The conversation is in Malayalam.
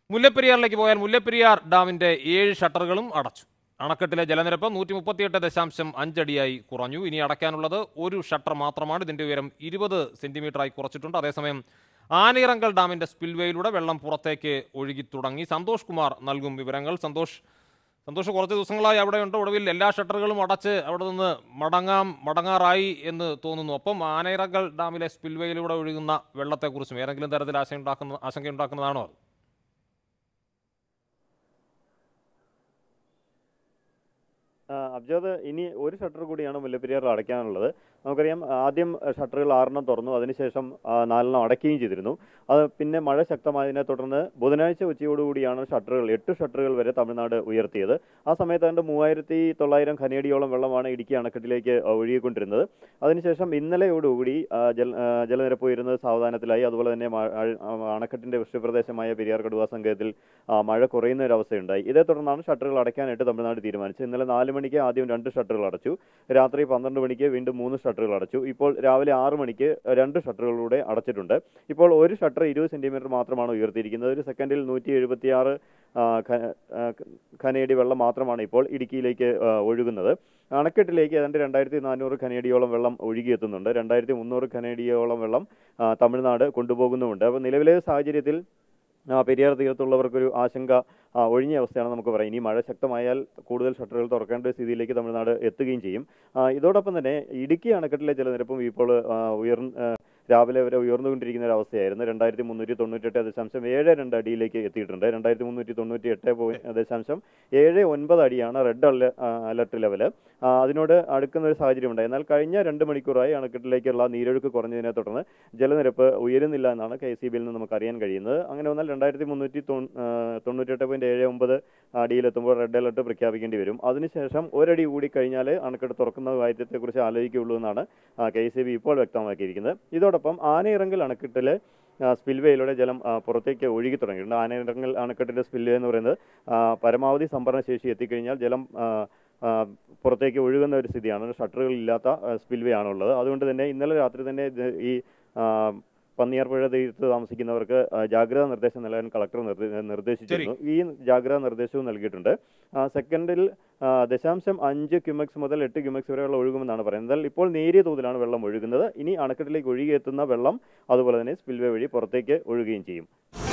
മുല്ലപ്പെരിയാറിലേക്ക് പോയാൽ മുല്ലപ്പെരിയാർ ഡാമിന്റെ ഏഴ് ഷട്ടറുകളും അടച്ചു അണക്കെട്ടിലെ ജലനിരപ്പ് നൂറ്റി മുപ്പത്തിയെട്ട് ദശാംശം അഞ്ചടിയായി കുറഞ്ഞു ഇനി അടയ്ക്കാനുള്ളത് ഒരു ഷട്ടർ മാത്രമാണ് ഇതിന്റെ ഉയരം ഇരുപത് സെന്റിമീറ്ററായി കുറച്ചിട്ടുണ്ട് അതേസമയം ആനയിറങ്കൽ ഡാമിന്റെ സ്പിൽവേയിലൂടെ വെള്ളം പുറത്തേക്ക് ഒഴുകി തുടങ്ങി സന്തോഷ് കുമാർ നൽകും വിവരങ്ങൾ സന്തോഷ് സന്തോഷ് കുറച്ച് ദിവസങ്ങളായി അവിടെയുണ്ട് ഒടുവിൽ എല്ലാ ഷട്ടറുകളും അടച്ച് അവിടെ നിന്ന് മടങ്ങാം മടങ്ങാറായി എന്ന് തോന്നുന്നു ഒപ്പം ആനയിറങ്കൽ ഡാമിലെ സ്പിൽവേയിലൂടെ ഒഴുകുന്ന വെള്ളത്തെക്കുറിച്ചും ഏതെങ്കിലും തരത്തിൽ ആശങ്കയുണ്ടാക്കുന്ന ആശങ്കയുണ്ടാക്കുന്നതാണോ അത് ആ, അബ്ജാദ് ഇനി ഒരു ഷട്ടർ കൂടിയാണ് മുല്ലപ്പെരിയാറിൽ അടയ്ക്കാനുള്ളത് നമുക്കറിയാം ആദ്യം ഷട്ടറുകൾ ആറെണ്ണം തുറന്നു അതിനുശേഷം ആ, നാലെണ്ണം അടയ്ക്കുകയും ചെയ്തിരുന്നു അത് പിന്നെ മഴ ശക്തമായതിനെ തുടർന്ന് ബുധനാഴ്ച ഉച്ചയോടുകൂടിയാണ് ഷട്ടറുകൾ എട്ട് ഷട്ടറുകൾ വരെ തമിഴ്നാട് ഉയർത്തിയത് ആ സമയത്ത് ഏതാണ്ട് മൂവായിരത്തി തൊള്ളായിരം ഖനിയടിയോളം വെള്ളമാണ് ഇടുക്കി അണക്കെട്ടിലേക്ക് ആ, ഒഴുകിക്കൊണ്ടിരുന്നത് അതിനുശേഷം ഇന്നലെയോടുകൂടി ആ, ജല ആ, ജലനിരപ്പ് ഉയരുന്നത് സാവധാനത്തിലായി അതുപോലെ തന്നെ മ- അഴ- ആ, അണക്കെട്ടിന്റെ വൃഷ്ടിപ്രദേശമായ പെരിയാർ കടുവ സംഘത്തിൽ ആ, മഴ കുറയുന്ന ഒരു അവസ്ഥയുണ്ടായി ഇതേ തുടർന്നാണ് ഷട്ടറുകൾ അടയ്ക്കാനായിട്ട് തമിഴ്നാട് തീരുമാനിച്ചത് ഇന്നലെ നാല് മണിക്ക് ആദ്യം രണ്ട് ഷട്ടറുകൾ അടച്ചു രാത്രി പന്ത്രണ്ട് മണിക്ക് വീണ്ടും മൂന്ന് ഷട്ടറുകൾ അടച്ചു ഇപ്പോൾ രാവിലെ ആറ് മണിക്ക് രണ്ട് ഷട്ടറുകളിലൂടെ അടച്ചിട്ടുണ്ട് ഇപ്പോൾ ഒരു ഷട്ടർ ഇരുപത് സെന്റിമീറ്റർ മാത്രമാണ് ഉയർത്തിയിരിക്കുന്നത് ഒരു സെക്കൻഡിൽ നൂറ്റി എഴുപത്തിയാറ് ഖനയടി വെള്ളം മാത്രമാണ് ഇപ്പോൾ ഇടുക്കിയിലേക്ക് ആ, ഒഴുകുന്നത് അണക്കെട്ടിലേക്ക് ഏതാണ്ട് രണ്ടായിരത്തി നാനൂറ് ഖനയടിയോളം വെള്ളം ഒഴുകിയെത്തുന്നുണ്ട് രണ്ടായിരത്തി മുന്നൂറ് ഖനയടിയോളം വെള്ളം ആ, തമിഴ്നാട് കൊണ്ടുപോകുന്നുമുണ്ട് അപ്പോൾ നിലവിലെ സാഹചര്യത്തിൽ ആ, പെരിയാർ തീരത്തുള്ളവർക്കൊരു ആശങ്ക ആ, ഒഴിഞ്ഞ അവസ്ഥയാണ് നമുക്ക് പറയാം ഇനി മഴ ശക്തമായാൽ കൂടുതൽ ഷട്ടറുകൾ തുറക്കേണ്ട സ്ഥിതിയിലേക്ക് തമിഴ്നാട് എത്തുകയും ചെയ്യും ആ, ഇതോടൊപ്പം തന്നെ ഇടുക്കി അണക്കെട്ടിലെ ജലനിരപ്പും ഇപ്പോൾ ആ, ഉയർന്ന് ആ, രാവിലെ വരെ ഉയർന്നുകൊണ്ടിരിക്കുന്ന ഒരു അവസ്ഥയായിരുന്നു രണ്ടായിരത്തി മുന്നൂറ്റി തൊണ്ണൂറ്റെട്ട് ദശാംശം ഏഴ് രണ്ട് അടിയിലേക്ക് എത്തിയിട്ടുണ്ട് രണ്ടായിരത്തി മുന്നൂറ്റി തൊണ്ണൂറ്റി എട്ട് പോയിന്റ് ദശാംശം ഏഴ് ഒൻപത് അടിയാണ് റെഡ് അല അലർട്ട് ലെവല് ആ, അതിനോട് അടുക്കുന്ന ഒരു സാഹചര്യം ഉണ്ടായി എന്നാൽ കഴിഞ്ഞ രണ്ട് മണിക്കൂറായി അണക്കെട്ടിലേക്കുള്ള നീരൊഴുക്ക് കുറഞ്ഞതിനെ തുടർന്ന് ജലനിരപ്പ് ഉയരുന്നില്ല എന്നാണ് കെ സി ബിയിൽ നിന്ന് നമുക്ക് അറിയാൻ കഴിയുന്നത് അങ്ങനെ വന്നാൽ രണ്ടായിരത്തി മുന്നൂറ്റി തൊണ്ണൂറ്റെട്ട് പോയിന്റ് ഏഴ് ഒമ്പത് അടിയിലെത്തുമ്പോൾ റെഡ് അലർട്ട് പ്രഖ്യാപിക്കേണ്ടി വരും അതിനുശേഷം ഒരടി കൂടി കഴിഞ്ഞാൽ അണക്കെട്ട് തുറക്കുന്ന കാര്യത്തെക്കുറിച്ച് ആലോചിക്കുകയുള്ളൂ എന്നാണ് കെ സി ബി ഇപ്പോൾ വ്യക്തമാക്കിയിരിക്കുന്നത് ഇതോടൊപ്പം ആനയിറങ്കൽ അണക്കെട്ടിലെ ആ, സ്പിൽവേയിലൂടെ ജലം ആ, പുറത്തേക്ക് ഒഴുകി തുടങ്ങിയിട്ടുണ്ട് ആനയിറങ്ങൽ അണക്കെട്ടിന്റെ സ്പിൽവേ എന്ന് പറയുന്നത് ആ, പരമാവധി സംഭരണ ശേഷി എത്തിക്കഴിഞ്ഞാൽ ജലം ആ, ആ, പുറത്തേക്ക് ഒഴുകുന്ന ഒരു സ്ഥിതിയാണ് ഷട്ടറുകൾ ഇല്ലാത്ത സ്പിൽവേ ആണുള്ളത് അതുകൊണ്ട് തന്നെ ഇന്നലെ രാത്രി തന്നെ ഇത് ഈ ആ, പന്നിയാർപ്പുഴ തീരത്ത് താമസിക്കുന്നവർക്ക് ആ, ജാഗ്രതാ നിർദ്ദേശം നൽകാൻ കളക്ടർ നിർദ്ദേ- നിർദ്ദേശിച്ചിരുന്നു ഈ ജാഗ്രതാ നിർദ്ദേശവും നൽകിയിട്ടുണ്ട് ആ, സെക്കൻഡിൽ ആ, ദശാംശം അഞ്ച് ക്യുമെക്സ് മുതൽ എട്ട് ക്യുമെക്സ് വരെയുള്ള ഒഴുകുമെന്നാണ് പറയുന്നത് എന്നാൽ ഇപ്പോൾ നേരിയ തോതിലാണ് വെള്ളം ഒഴുകുന്നത് ഇനി അണക്കെട്ടിലേക്ക് ഒഴുകിയെത്തുന്ന വെള്ളം അതുപോലെ തന്നെ സ്പിൽവേ വഴി പുറത്തേക്ക് ഒഴുകുകയും ചെയ്യും